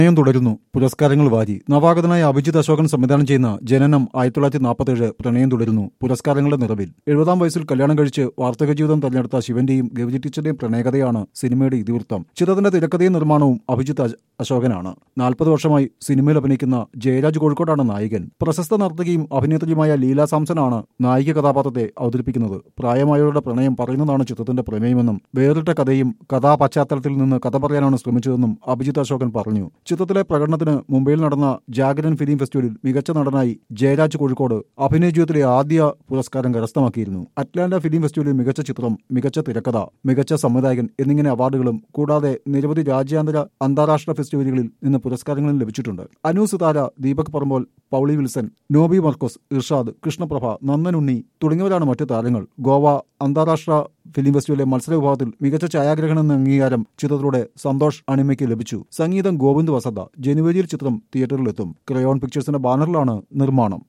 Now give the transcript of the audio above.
പ്രണയം തുടരുന്നു പുരസ്കാരങ്ങൾ വാരി നവാഗതനായ അഭിജിത് അശോകൻ സംവിധാനം ചെയ്യുന്ന ജനനം ആയിരത്തി തൊള്ളായിരത്തി നാൽപ്പത്തേഴ് പ്രണയം തുടരുന്നു പുരസ്കാരങ്ങളുടെ നിറവിൽ എഴുപതാം വയസ്സിൽ കല്യാണം കഴിച്ച് വാർത്തക ജീവിതം തെരഞ്ഞെടുത്ത ശിവന്റെയും ഗൗരി ടീച്ചറുടെയും പ്രണയകഥയാണ് സിനിമയുടെ ഇതിവൃത്തം ചിത്രത്തിന്റെ തിരക്കഥയും നിർമ്മാണവും അഭിജിത്ത് അശ്- അശോകനാണ് നാൽപ്പത് വർഷമായി സിനിമയിൽ അഭിനയിക്കുന്ന ജയരാജ് കോഴിക്കോടാണ് നായകൻ പ്രശസ്ത നർത്തകിയും അഭിനേത്രിയുമായ ലീല സാംസനാണ് നായിക കഥാപാത്രത്തെ അവതരിപ്പിക്കുന്നത് പ്രായമായവരുടെ പ്രണയം പറയുന്നതാണ് ചിത്രത്തിന്റെ പ്രമേയമെന്നും വേറിട്ട കഥയും കഥാപശ്ചാത്തലത്തിൽ നിന്ന് കഥ പറയാനാണ് ശ്രമിച്ചതെന്നും അഭിജിത്ത് അശോകൻ പറഞ്ഞു ചിത്രത്തിലെ പ്രകടനത്തിന് മുംബൈയിൽ നടന്ന ജാഗരൻ ഫിലിം ഫെസ്റ്റിവലിൽ മികച്ച നടനായി ജയരാജ് കോഴിക്കോട് അഭിനയ ജീവിതത്തിലെ ആദ്യ പുരസ്കാരം കരസ്ഥമാക്കിയിരുന്നു അറ്റ്ലാന്റ ഫിലിം ഫെസ്റ്റിവലിൽ മികച്ച ചിത്രം മികച്ച തിരക്കഥ മികച്ച സംവിധായകൻ എന്നിങ്ങനെ അവാർഡുകളും കൂടാതെ നിരവധി രാജ്യാന്തര അന്താരാഷ്ട്ര ഫെസ്റ്റിവലുകളിൽ നിന്ന് പുരസ്കാരങ്ങളും ലഭിച്ചിട്ടുണ്ട് അനു സിതാര ദീപക് പറമ്പോൽ പൗളി വിൽസൺ നോബി മർക്കോസ് ഇർഷാദ് കൃഷ്ണപ്രഭ നന്ദനുണ്ണി തുടങ്ങിയവരാണ് മറ്റു താരങ്ങൾ ഗോവ അന്താരാഷ്ട്ര ഫിലിം ഫെസ്റ്റിവലിലെ മത്സര വിഭാഗത്തിൽ മികച്ച ഛായാഗ്രഹണം എന്ന അംഗീകാരം ചിത്രത്തിലൂടെ സന്തോഷ് അണിമയ്ക്ക് ലഭിച്ചു സംഗീതം ഗോവിന്ദ് വസന്ത ജനുവരിയിൽ ചിത്രം തിയേറ്ററിലെത്തും ക്രയോൺ പിക്ചേഴ്സിന്റെ ബാനറിലാണ് നിർമ്മാണം